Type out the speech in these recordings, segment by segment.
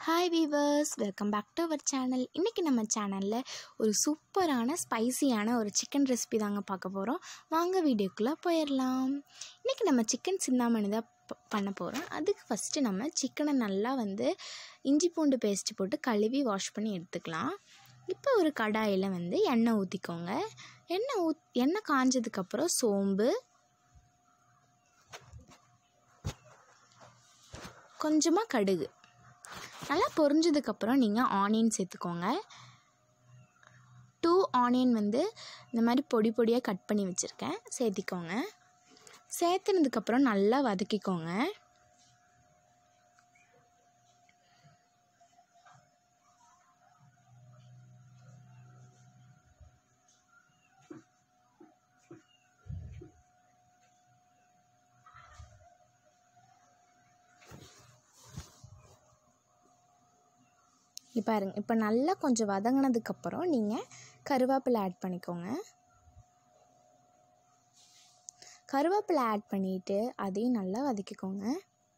hi viewers welcome back to our channel இன்றைக்கி நம்ம சேனலில் ஒரு சூப்பரான ஸ்பைசியான ஒரு சிக்கன் ரெசிபி தாங்க பார்க்க போகிறோம் வாங்க வீடியோக்குள்ளே போயிடலாம் இன்றைக்கி நம்ம சிக்கன் சிந்தாமணி தான் ப- பண்ண போகிறோம் அதுக்கு ஃபஸ்ட்டு நம்ம சிக்கனை நல்லா வந்து இஞ்சி பூண்டு பேஸ்ட் போட்டு கழுவி வாஷ் பண்ணி எடுத்துக்கலாம் இப்போ ஒரு கடாயில் வந்து எண்ணெய் ஊற்றிக்கோங்க எண்ணெய் ஊத் எண்ணெய் காஞ்சதுக்கப்புறம் சோம்பு கொஞ்சமாக கடுகு நல்லா பொரிஞ்சதுக்கப்புறம் நீங்கள் ஆனியன் சேர்த்துக்கோங்க டூ ஆனியன் வந்து இந்த மாதிரி பொடி பொடியாக கட் பண்ணி வச்சுருக்கேன் சேர்த்திக்கோங்க சேர்த்துனதுக்கப்புறம் நல்லா வதக்கிக்கோங்க இப்போ பாருங்க இப்போ நல்லா கொஞ்சம் வதங்கினதுக்கப்புறம் நீங்கள் கருவேப்பிலை ஆட் பண்ணிக்கோங்க கருவேப்பிலை ஆட் பண்ணிவிட்டு அதையும் நல்லா வதக்கிக்கோங்க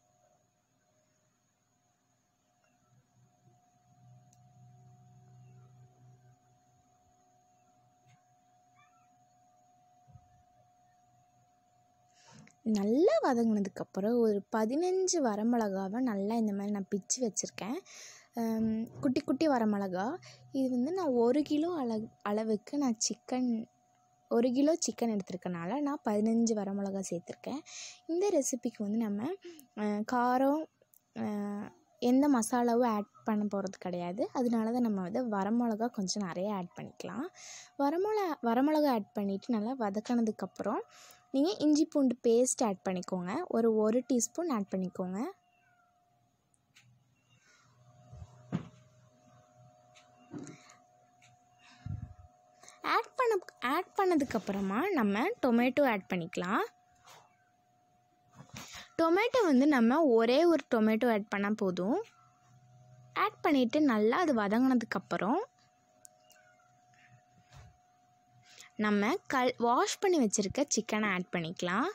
நல்லா வதங்கினதுக்கப்புறம் ஒரு பதினஞ்சு வரமிளகாவை நல்லா இந்த மாதிரி நான் பிச்சு வச்சுருக்கேன் ஹம், குட்டி குட்டி வரமிளகா இது வந்து நான் ஒரு கிலோ அளவு அளவுக்கு நான் சிக்கன் ஒரு கிலோ சிக்கன் எடுத்திருக்கனால நான் பதினஞ்சு வரமிளகா சேர்த்துருக்கேன் இந்த ரெசிபிக்கு வந்து நம்ம அஹ், காரம் அஹ், எந்த மசாலாவும் ஆட் பண்ண போகிறது கிடையாது அதனால தான் நம்ம வந்து வரமிளகா கொஞ்சம் நிறைய ஆட் பண்ணிக்கலாம் வரமிளகா வரமிளகா ஆட் பண்ணிவிட்டு நல்லா வதக்கினதுக்கப்புறம் நீங்கள் இஞ்சி பூண்டு பேஸ்ட் ஆட் பண்ணிக்கோங்க ஒரு ஒரு டீஸ்பூன் ஆட் பண்ணிக்கோங்க ஆட் பண்ண ஆட் பண்ணதுக்கப்புறமா நம்ம டொமேட்டோ ஆட் பண்ணிக்கலாம் டொமேட்டோ வந்து நம்ம ஒரே ஒரு டொமேட்டோ ஆட் பண்ணால் போதும் ஆட் பண்ணிவிட்டு நல்லா அது வதங்கினதுக்கப்புறம் நம்ம கல் வாஷ் பண்ணி வச்சுருக்க சிக்கனை ஆட் பண்ணிக்கலாம்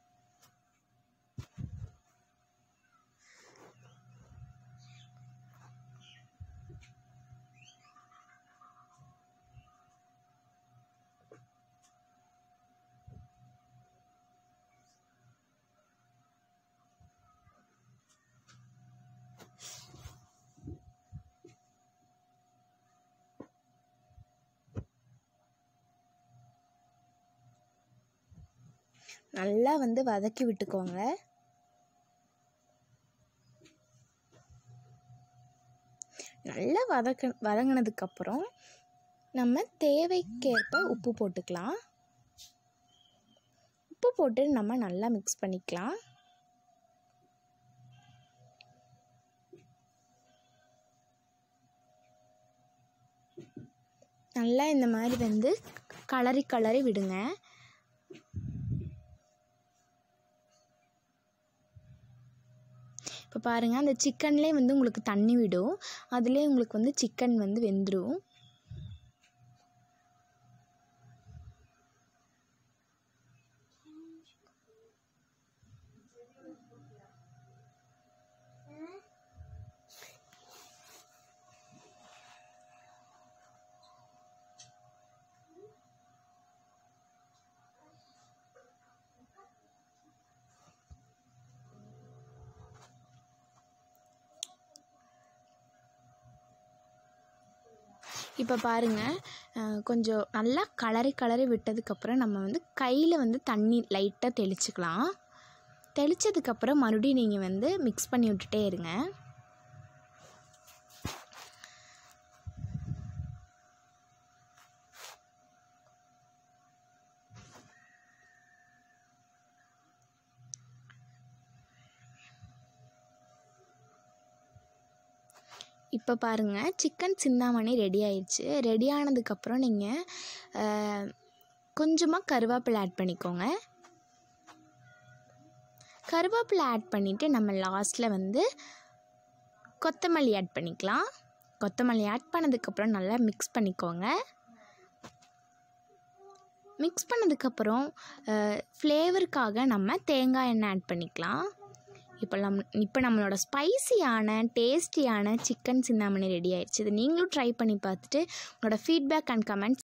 நல்லா வந்து வதக்கி விட்டுக்கோங்க நல்லா வதக்க வதங்கினதுக்கப்புறம் நம்ம தேவைக்கேற்ப உப்பு போட்டுக்கலாம் உப்பு போட்டு நம்ம நல்லா மிக்ஸ் பண்ணிக்கலாம் நல்லா இந்த மாதிரி வந்து கலரி கலரி விடுங்க இப்போ பாருங்கள் அந்த சிக்கன்லேயே வந்து உங்களுக்கு தண்ணி விடும் அதுலேயே உங்களுக்கு வந்து சிக்கன் வந்து வெந்துடும் இப்போ பாருங்கள் அஹ், கொஞ்சம் நல்லா கலரி கலரி விட்டதுக்கப்புறம் நம்ம வந்து கையில் வந்து தண்ணி லைட்டாக தெளிச்சுக்கலாம் தெளித்ததுக்கப்புறம் மறுபடியும் நீங்கள் வந்து மிக்ஸ் பண்ணி விட்டுட்டே இருங்க இப்போ பாருங்கள் சிக்கன் சிந்தாமணி ரெடி ஆயிடுச்சு ரெடி ஆனதுக்கப்புறம் நீங்கள் கொஞ்சமாக கருவேப்பிலை ஆட் பண்ணிக்கோங்க கருவேப்பிலை ஆட் பண்ணிவிட்டு நம்ம லாஸ்ட்டில் வந்து கொத்தமல்லி ஆட் பண்ணிக்கலாம் கொத்தமல்லி ஆட் பண்ணதுக்கப்புறம் நல்லா மிக்ஸ் பண்ணிக்கோங்க மிக்ஸ் பண்ணதுக்கப்புறம் ஃப்ளேவருக்காக நம்ம தேங்காய் எண்ணெய் ஆட் பண்ணிக்கலாம் இப்போ நம் இப்போ நம்மளோட ஸ்பைசியான டேஸ்டியான சிக்கன் சிந்தாமணி ரெடி ஆயிடுச்சு இது நீங்களும் ட்ரை பண்ணி பார்த்துட்டு உங்களோட ஃபீட்பேக் அண்ட் கமெண்ட்ஸ்